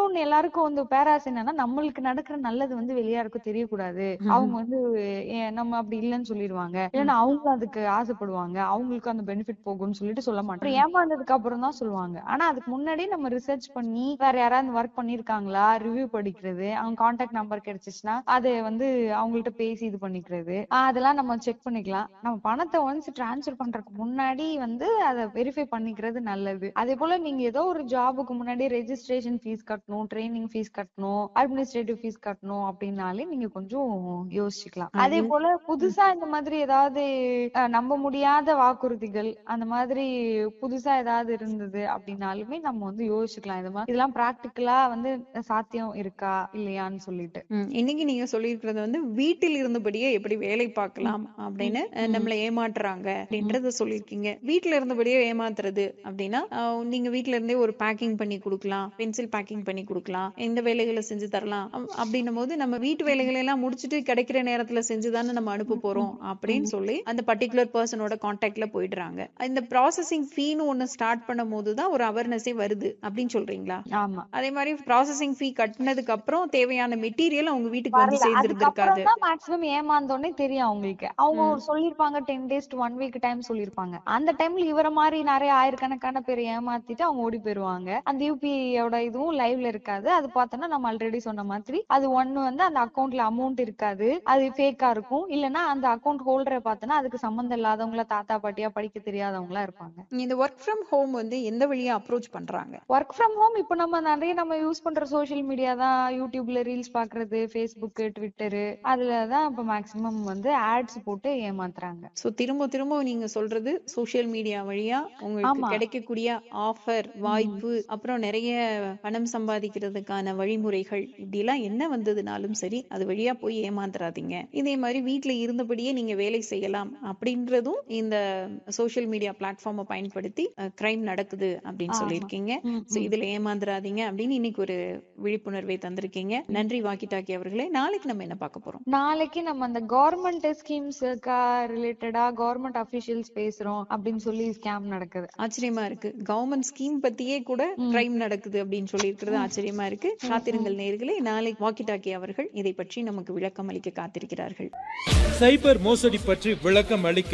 இன்னொன்னு எல்லாருக்கும் வந்து பேராசை என்னன்னா நம்மளுக்கு நடக்கிற நல்லது வந்து வெளியாருக்கும் தெரியக்கூடாது அவங்க வந்து ஏ- நம்ம அப்படி இல்லைன்னு சொல்லிடுவாங்க இல்லைன்னா அவங்க அதுக்கு ஆசைப்படுவாங்க அவங்களுக்கு அந்த பெனிஃபிட் போகும்னு சொல்லிட்டு சொல்ல மாட்டோம் ஏமாந்ததுக்கு அப்புறம் தான் சொல்லுவாங்க ஆனா அதுக்கு முன்னாடி நம்ம ரிசர்ச் பண்ணி வேற யாராவது ஒர்க் பண்ணிருக்காங்களா ரிவ்யூ படிக்கிறது அவங்க கான்டாக்ட் நம்பர் கிடைச்சிச்சுன்னா அதை வந்து அவங்கள்ட்ட பேசி இது பண்ணிக்கிறது ஆஹ் அதெல்லாம் நம்ம செக் பண்ணிக்கலாம் நம்ம பணத்தை ஒன்ஸ் டிரான்ஸ்ஃபர் பண்றதுக்கு முன்னாடி வந்து அதை வெரிஃபை பண்ணிக்கிறது நல்லது அதே போல நீங்க ஏதோ ஒரு ஜாபுக்கு முன்னாடி ரெஜிஸ்ட்ரேஷன் ஃபீஸ் கட்டணும் ட்ரைனிங் ஃபீஸ் கட்டணும் அட்மினிஸ்ட்ரேட்டிவ் ஃபீஸ் கட்டணும் அப்படின்னாலே நீங்க கொஞ்சம் யோசிச்சுக்கலாம் அதே போல புதுசா இந்த மாதிரி ஏதாவது அஹ், நம்ப முடியாத வாக்குறுதிகள் அந்த மாதிரி புதுசா ஏதாவது இருந்தது அப்படின்னாலுமே நம்ம வந்து யோசிச்சுக்கலாம் இது மாதிரி இதெல்லாம் பிராக்டிக்கலா வந்து சாத்தியம் இருக்கா இல்லையான்னு சொல்லிட்டு ம், இன்னைக்கு நீங்க சொல்லியிருக்கிறது வந்து வீட்டில் இருந்தபடியே எப்படி வேலை பார்க்கலாம் அப்படின்னு அஹ், நம்மளை ஏமாற்றுறாங்க அப்படின்றத சொல்லியிருக்கீங்க வீட்ல இருந்தபடியே ஏமாத்துறது அப்படின்னா அஹ், நீங்க வீட்ல இருந்தே ஒரு பேக்கிங் பண்ணி கொடுக்கலாம் பென்சில் பேக்கிங் பண்ணி கொடுக்கலாம் இந்த வேலைகளை செஞ்சு தரலாம் அப்- அப்படின்னும் போது நம்ம வீட்டு வேலைகளை எல்லாம் முடிச்சுட்டு கிடைக்கிற நேரத்துல செஞ்சுதானே நம்ம அனுப்ப போறோம் அப்படின்னு சொல்லி அந்த பர்டிகுலர் பர்சனோட கான்டாக்ட்ல போயிடுறாங்க இந்த ப்ராசஸிங் ஃபீன்னு ஒன்னு ஸ்டார்ட் பண்ணும் போதுதான் ஒரு அவேர்னஸே வருது அப்படின்னு சொல்றீங்களா ஆமா அதே மாதிரி ப்ராசஸிங் ஃபீ கட்டினதுக்கு அப்புறம் தேவையான மெட்டீரியல் அவங்க வீட்டுக்கு வந்து வரல சேர்ந்துருந்திருக்காது அதுக்கப்புறம் தான் மேக்ஸிமம் ஏமாந்தோடனே தெரியும் அவங்களுக்கு அவங்க ஒரு சொல்லிருப்பாங்க ten days to one week time சொல்லிருப்பாங்க அந்த டைம்ல இவர மாதிரி நிறைய ஆயிரக்கணக்கான பேர் ஏமாத்திட்டு அவங்க ஓடி போயிருவாங்க அந்த யூபிஐயோட இதுவும் லைவ்ல இருக்காது அது பார்த்தோம்னா நம்ம ஆல்ரெடி சொன்ன மாதிரி அது ஒண்ணு வந்து அந்த அக்கௌண்ட்ல அமௌண்ட் இருக்காது அது ஃபேக்கா இருக்கும் இல்லனா அந்த அக்கௌண்ட் ஹோல்டரை பார்த்தோம்னா அதுக்கு சம்மந்தம் இல்லாதவங்கள தாத்தா பாட்டியா படிக்க தெரியாதவங்களா இருப்பாங்க இந்த ஒர்க் ஃப்ரம் ஹோம் வந்து எந்த வழியா அப்ரோச் பண்றாங்க ஒர்க் ஃப்ரம் ஹோம் இப்போ நம்ம நிறைய நம்ம யூஸ் பண்ற சோஷியல் மீடியா தான் யூடியூப்ல ரீல்ஸ் பாக்குறது ஃபேஸ்புக் ட்விட்டரு அதுல தான் இப்போ மேக்ஸிமம் வந்து ஆட்ஸ் போட்டு ஏமாத்துறாங்க சோ திரும்ப திரும்ப நீங்க சொல்றது சோஷியல் மீடியா வழியா உங்களுக்கு ஆமா. கிடைக்கக்கூடிய ஆஃபர் வாய்ப்பு அப்புறம் நிறைய பணம் சம்பாதிக்கிறதுக்கான வழிமுறைகள் இப்படி எல்லாம் என்ன வந்ததுனாலும் சரி அது வழியா போய் ஏமாந்துறாதீங்க இதே மாதிரி வீட்ல இருந்தபடியே நீங்க வேலை செய்யலாம் அப்படின்றதும் இந்த சோஷியல் மீடியா பிளாட்ஃபார்மை பயன்படுத்தி கிரைம் நடக்குது அப்படின்னு ஆமா. சொல்லியிருக்கீங்க ம், சோ ம். இதுல ஏமாந்துராதீங்க அப்படின்னு இன்னைக்கு ஒரு விழிப்புணர்வை தந்திருக்கீங்க நன்றி வாக்கி டாக்கி அவர்களே நாளைக்கு நம்ம என்ன பார்க்க போறோம் நாளைக்கு நம்ம அந்த கவர்மெண்ட் ஸ்கீம்ஸ்க்கா ரிலேட்டடா கவர்மெண்ட் அபிஷியல்ஸ் பேசுறோம் அப்படின்னு சொல்லி ஸ்கேம் நடக்குது ஆச்சரியமா இருக்கு கவர்மெண்ட் ஸ்கீம் பத்தியே கூட கிரைம் நடக்குது அப்படின்னு சொல்லி இருக்கிறது ஆச்சரியமா இருக்கு காத்திருங்கள் நேர்களே நாளை வாக்கி டாக்கி அவர்கள் இதை பற்றி நமக்கு விளக்கம் அளிக்க காத்திருக்கிறார்கள் சைபர் மோசடி பற்றி விளக்கம் அளிக்க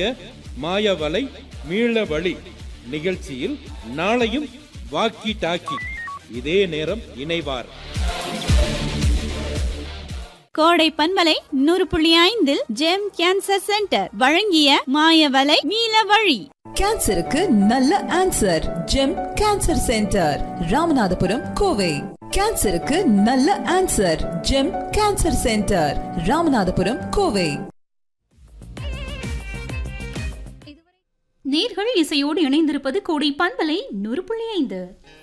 மாயவலை மீள வழி நிகழ்ச்சியில் நாளையும் வாக்கி டாக்கி இதே நேரம் இணைவார் கோடை பண்பலை நூறு புள்ளி ஐந்தில் ஜெம் கேன்சர் சென்டர் வழங்கிய மாயவலை மீள வழி கேன்சருக்கு நல்ல answer GEM cancer centre Ramanathapuram Kovai கேன்சருக்கு நல்ல answer GEM cancer centre Ramanathapuram Kovai நேர்கள் இசையோடு இணைந்திருப்பது கோடை பண்பலை நூறு புள்ளி ஐந்து